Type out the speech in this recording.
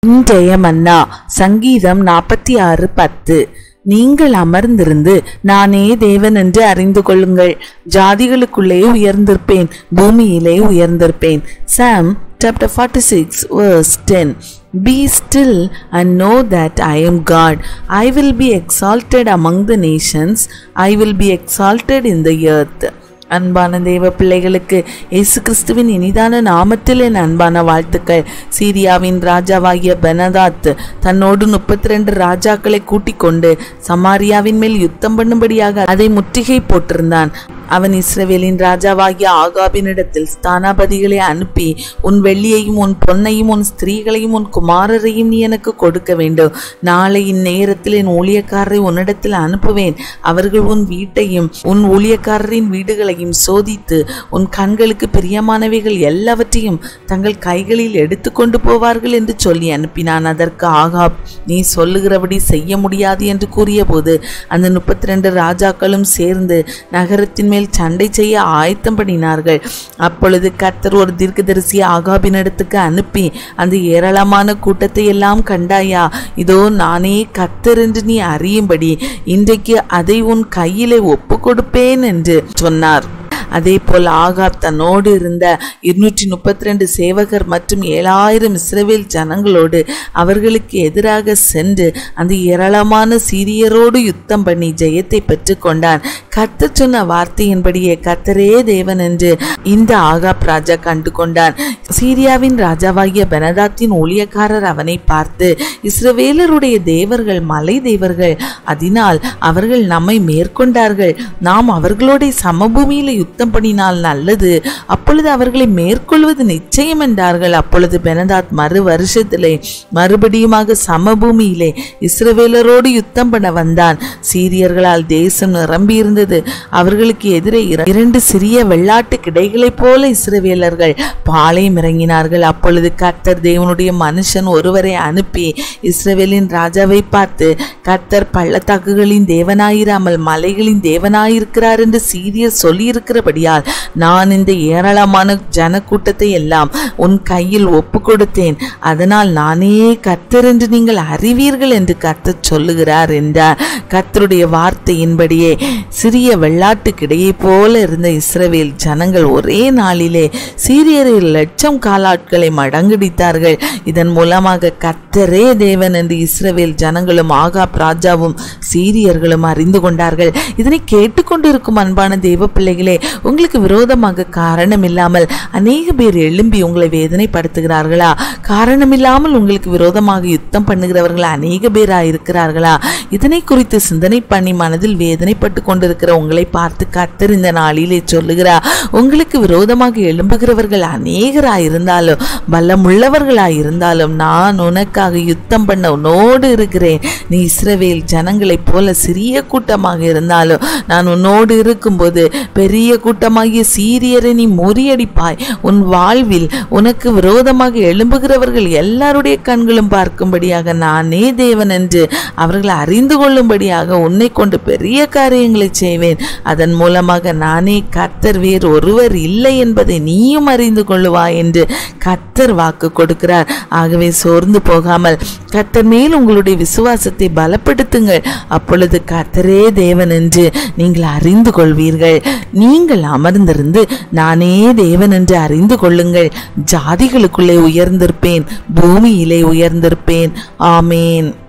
இன்றைய மன்னா சங்கீதம் நாற்பத்தி ஆறு பத்து நீங்கள் அமர்ந்திருந்து நானே தேவன் என்று அறிந்து கொள்ளுங்கள் ஜாதிகளுக்குள்ளே உயர்ந்திருப்பேன் பூமியிலே உயர்ந்திருப்பேன் சாம் chapter 46 verse 10 Be still and know that I am God. I will be exalted among the nations. I will be exalted in the earth. அன்பான தேவ பிள்ளைகளுக்கு இயேசு கிறிஸ்துவின் இனிதான நாமத்தில் என் அன்பான வாழ்த்துக்கள் சீரியாவின் ராஜாவாகிய பெனதாத் தன்னோடு முப்பத்தி ரெண்டு ராஜாக்களை கூட்டிக் கொண்டு சமாரியாவின் மேல் யுத்தம் பண்ணும்படியாக அதை முற்றுகை போட்டிருந்தான் அவன் இஸ்ரவேலின் ராஜாவாகிய ஆகாபினிடத்தில் ஸ்தானாபதிகளை அனுப்பி உன் வெள்ளியையும் உன் பொன்னையும் உன் ஸ்திரீகளையும் உன் குமாரரையும் நீ எனக்கு கொடுக்க வேண்டும் நாளை இந்நேரத்தில் என் ஊழியக்காரரை உன்னிடத்தில் அனுப்புவேன் அவர்கள் உன் வீட்டையும் உன் ஊழியக்காரரின் வீடுகளையும் சோதித்து உன் கண்களுக்கு பிரியமானவைகள் எல்லாவற்றையும் தங்கள் கைகளில் எடுத்துக்கொண்டு போவார்கள் என்று சொல்லி அனுப்பினான் அதற்கு ஆகாப் நீ சொல்லுகிறபடி செய்ய முடியாது என்று கூறியபோது அந்த முப்பத்தி ரெண்டு ராஜாக்களும் சேர்ந்து நகரத்தின் மேல் சண்டை செய்ய ஆயத்தம் பண்ணினார்கள் அப்பொழுது கர்த்தர் ஒரு தீர்க்கதரிசி ஆகாபினிடத்துக்கு அனுப்பி அந்த ஏராளமான கூட்டத்தை எல்லாம் கண்டாயா இதோ நானே கர்த்தர் என்று நீ அறியும்படி இன்றைக்கு அதை உன் கையிலே ஒப்பு கொடுப்பேன் என்று சொன்னார் அதே போல் ஆகாப் தன்னோடு இருந்த இருநூற்றி முப்பத்தி ரெண்டு சேவகர் மற்றும் ஏழாயிரம் இஸ்ரவேல் ஜனங்களோடு அவர்களுக்கு எதிராக சென்று அந்த ஏராளமான சீரியரோடு யுத்தம் பண்ணி ஜெயத்தை பெற்றுக்கொண்டான் கர்த்தர் சொன்ன வார்த்தையின்படியே கர்த்தரே தேவன் என்று இந்த ஆகாப் ராஜா கண்டு கொண்டான் சீரியாவின் ராஜாவாகிய பெனதாத்தின் ஊழியக்காரர் அவனை பார்த்து இஸ்ரவேலருடைய தேவர்கள் மலை தேவர்கள் அதனால் அவர்கள் நம்மை மேற்கொண்டார்கள் நாம் அவர்களோட சமபூமியில யுத்தம் பண்ணினால் நல்லது அப்பொழுது அவர்களை மேற்கொள்வது நிச்சயம் என்றார்கள் அப்பொழுது பெனதாத் மறு வருஷத்திலே மறுபடியுமாக சமபூமியிலே இஸ்ரவேலரோடு யுத்தம் பண்ண வந்தான் சீரியர்களால் தேசம் நிரம்பி இருந்தது அவர்களுக்கு எதிரே இர- இரண்டு சிறிய வெள்ளாட்டு கிடைகளைப் போல இஸ்ரவேலர்கள் பாளையம் இறங்கினார்கள் அப்பொழுது கர்த்தர் தேவனுடைய மனுஷன் ஒருவரை அனுப்பி இஸ்ரவேலின் ராஜாவை பார்த்து கர்த்தர் பள்ளத்தாக்குகளின் தேவனாயிராமல் மலைகளின் தேவனாயிருக்கிறார் என்று சீரியர் சொல்லியிருக்கிறபடியால் நான் இந்த ஏராளமான ஜனக்கூட்டத்தை எல்லாம் உன் கையில் ஒப்பு கொடுத்தேன் அதனால் நானே கர்த்தர் என்று நீங்கள் அறிவீர்கள் என்று கர்த்தர் சொல்லுகிறார் என்றார் கர்த்தருடைய வார்த்தையின்படியே சிறிய வெள்ளாட்டு கிடையை போல இருந்த இஸ்ரவேல் ஜனங்கள் ஒரே நாளிலே சீரியரில் லட்சம் காலாட்களை மடங்கடித்தார்கள் இதன் மூலமாக கர்த்தரே தேவன் என்று இஸ்ரவேல் ஜனங்களும் ஆகாப் ராஜாவும் சீரியர்களும் அறிந்து கொண்டார்கள் இதனை கேட்டுக்கொண்டிருக்கும் அன்பான தேவ பிள்ளைகளே உங்களுக்கு விரோதமாக காரணம் இல்லாமல் அநேக பேர் எழும்பி உங்களை வேதனைப்படுத்துகிறார்களா காரணமில்லாமல் உங்களுக்கு விரோதமாக யுத்தம் பண்ணுகிறவர்கள் அநேக பேரா இருக்கிறார்களா இதனை குறித்து சிந்தனை பண்ணி மனதில் வேதனைப்பட்டு கொண்டிருக்கிற உங்களை பார்த்து கர்த்தர் இந்த நாளிலே சொல்லுகிறார் உங்களுக்கு விரோதமாக எழும்புகிறவர்கள் அநேகராய் இருந்தாலும் பலமுள்ளவர்களாய் இருந்தாலும் நான் உனக்காக யுத்தம் பண்ண உன்னோடு இருக்கிறேன் நீ இஸ்ரவேல் ஜனங்களைப் போல சிறிய கூட்டமாக இருந்தாலும் நான் உன்னோடு இருக்கும்போது பெரிய கூட்டமாகிய சீரியரை நீ முறியடிப்பாய் உன் வாழ்வில் உனக்கு விரோதமாக எழும்புகிறவர்கள் எல்லாருடைய கண்களும் பார்க்கும்படியாக நானே தேவன் என்று அவர்கள் அறிந்து கொள்ளும்படியாக உன்னை கொண்டு பெரிய காரியங்களை செய்வேன் அதன் மூலமாக நானே கர்த்தர் வேறு ஒருவர் இல்லை என்பதை நீயும் அறிந்து கொள்ளுவாய் என்று கர்த்தர் வாக்கு கொடுக்கிறார் ஆகவே சோர்ந்து போகாமல் கர்த்தர் மேல் உங்களுடைய விசுவாசத்தை பலப்படுத்துங்கள் அப்பொழுது கர்த்தரே தேவன் என்று நீங்கள் அறிந்து கொள்வீர்கள் நீங்கள் அமர்ந்திருந்து நானே தேவன் என்று அறிந்து கொள்ளுங்கள் ஜாதிகளுக்குள்ளே உயர்ந்திருப்பேன் பூமியிலே உயர்ந்திருப்பேன் ஆமேன்